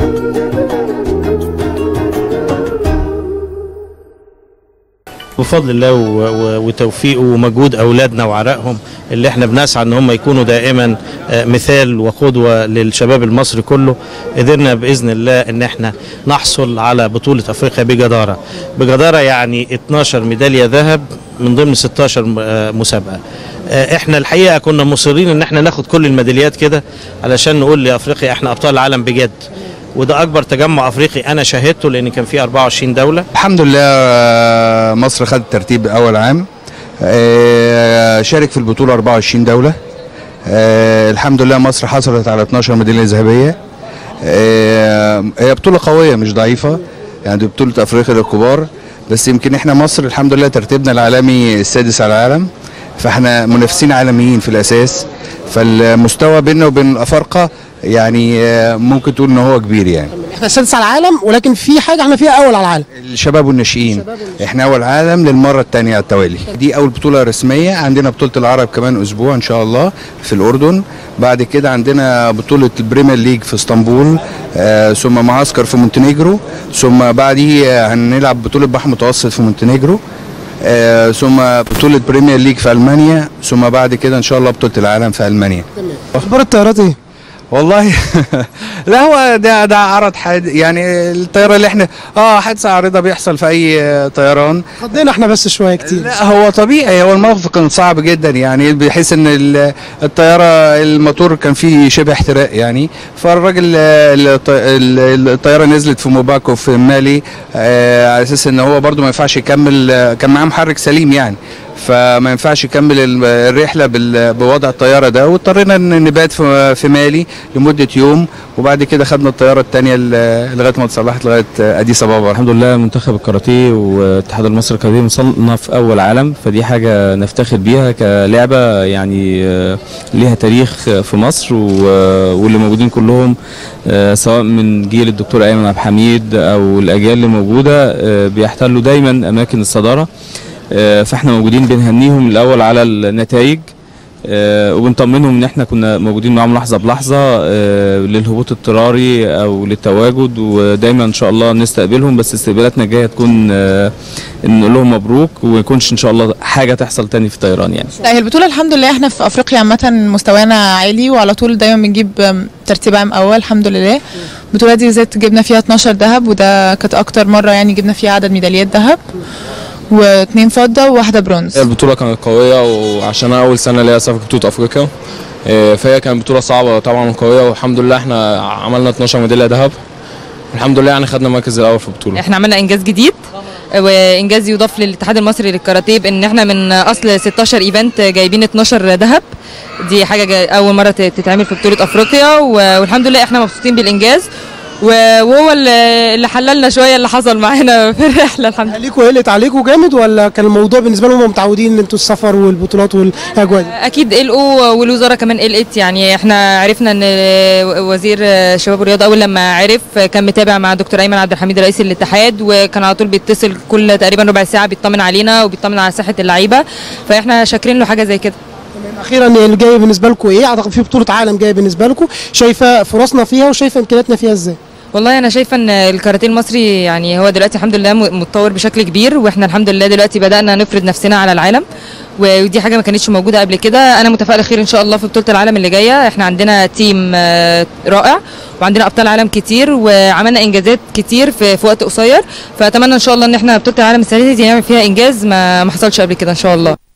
بفضل الله و- و- وتوفيقه ومجهود اولادنا وعرقهم اللي احنا بنسعى ان هم يكونوا دائما آه، مثال وقدوه للشباب المصري كله قدرنا باذن الله ان احنا نحصل على بطوله افريقيا بجداره بجداره يعني 12 ميداليه ذهب من ضمن 16 م- آه، مسابقه آه، احنا الحقيقه كنا مصرين ان احنا ناخد كل الميداليات كده علشان نقول لافريقيا احنا ابطال العالم بجد وده اكبر تجمع افريقي انا شاهدته لان كان فيه 24 دوله الحمد لله آه، مصر خدت ترتيب اول عام آه، شارك في البطوله 24 دوله آه، الحمد لله مصر حصلت على 12 ميداليه ذهبيه آه، هي بطوله قويه مش ضعيفه يعني دي بطوله افريقيا للكبار بس يمكن احنا مصر الحمد لله ترتيبنا العالمي السادس على العالم فاحنا منافسين عالميين في الاساس فالمستوى بيننا وبين الافارقه يعني آه، ممكن تقول ان هو كبير يعني احنا السادس على العالم ولكن في حاجه احنا فيها اول على العالم الشباب والناشئين احنا اول عالم للمره الثانيه على التوالي دي اول بطوله رسميه عندنا بطوله العرب كمان اسبوع ان شاء الله في الاردن بعد كده عندنا بطوله البريمير ليج في اسطنبول آه ثم معسكر في مونتينيجرو ثم بعديه هنلعب بطوله بحر متوسط في مونتينيجرو آه ثم بطوله بريمير ليج في المانيا ثم بعد كده ان شاء الله بطوله العالم في المانيا اخبار الطيارات ايه؟ والله لا هو ده ده عرض حاد يعني الطياره اللي احنا اه حادثه عارضه بيحصل في اي آه، طيران خضينا احنا بس شويه كتير لا هو طبيعي هو الموقف كان صعب جدا يعني بحيث ان ال- الطياره الموتور كان فيه شبه احتراق يعني فالراجل آه، الط- ال- الطياره نزلت في موباكو في مالي آه، على اساس ان هو برضو ما ينفعش يكمل آه، كان معاه محرك سليم يعني فما ينفعش يكمل ال- الرحله بال- بوضع الطياره ده واضطرينا ان نبات في في مالي لمده يوم وبعد كده خدنا الطياره الثانيه لغايه ما اتصلحت لغايه آه، اديس ابابا الحمد لله منتخب الكاراتيه والاتحاد المصري للكاراتيه مصنف اول عالم فدي حاجه نفتخر بيها كلعبه يعني آه، ليها تاريخ في مصر و- واللي موجودين كلهم آه، سواء من جيل الدكتور ايمن عبد الحميد او الاجيال اللي موجوده آه، بيحتلوا دايما اماكن الصداره آه، فاحنا موجودين بنهنيهم الاول على النتائج آه، وبنطمنهم ان احنا كنا موجودين معاهم لحظه بلحظه آه، للهبوط اضطراري او للتواجد ودايما ان شاء الله نستقبلهم بس استقبالاتنا الجايه تكون آه، ان نقول لهم مبروك وما يكونش ان شاء الله حاجه تحصل تاني في الطيران يعني لا هي البطولة الحمد لله احنا في افريقيا عامة مستوانا عالي وعلى طول دايما بنجيب أم، ترتيب عام اول الحمد لله البطولة دي بالذات جبنا فيها 12 ذهب وده كانت اكتر مرة يعني جبنا فيها عدد ميداليات ذهب واثنين فضة وواحدة برونز البطولة كانت قوية وعشان أنا أول سنة ليا أسافر بطولة أفريقيا إيه، فهي كانت بطولة صعبة طبعا وقوية والحمد لله احنا عملنا 12 ميدالية ذهب الحمد لله يعني خدنا المركز الأول في البطولة احنا عملنا انجاز جديد وانجاز يضاف للاتحاد المصري للكاراتيه بان احنا من اصل 16 ايفنت جايبين 12 ذهب دي حاجه جاي اول مره تت- تتعمل في بطوله افريقيا و- والحمد لله احنا مبسوطين بالانجاز و- وهو اللي اللي حللنا شويه اللي حصل معانا في الرحله الحمد لله عليكوا قلت عليكوا جامد ولا كان الموضوع بالنسبه لهم هم متعودين ان انتوا السفر والبطولات والاجواء دي؟ اكيد قلقوا والوزاره كمان قلقت يعني احنا عرفنا ان وزير الشباب والرياضه اول لما عرف كان متابع مع دكتور ايمن عبد الحميد رئيس الاتحاد وكان على طول بيتصل كل تقريبا ربع ساعه بيطمن علينا وبيطمن على صحه اللعيبه فاحنا شاكرين له حاجه زي كده اخيرا اللي جاي بالنسبه لكم ايه؟ اعتقد في بطوله عالم جايه بالنسبه لكم شايفه فرصنا فيها وشايفه امكانياتنا فيها ازاي؟ والله انا شايفه ان الكاراتيه المصري يعني هو دلوقتي الحمد لله م- متطور بشكل كبير واحنا الحمد لله دلوقتي بدانا نفرض نفسنا على العالم ودي حاجه ما كانتش موجوده قبل كده انا متفائله خير ان شاء الله في بطوله العالم اللي جايه احنا عندنا تيم آه، رائع وعندنا ابطال عالم كتير وعملنا انجازات كتير في, في وقت قصير فاتمنى ان شاء الله ان احنا بطوله العالم السنه دي نعمل فيها انجاز ما ما حصلش قبل كده ان شاء الله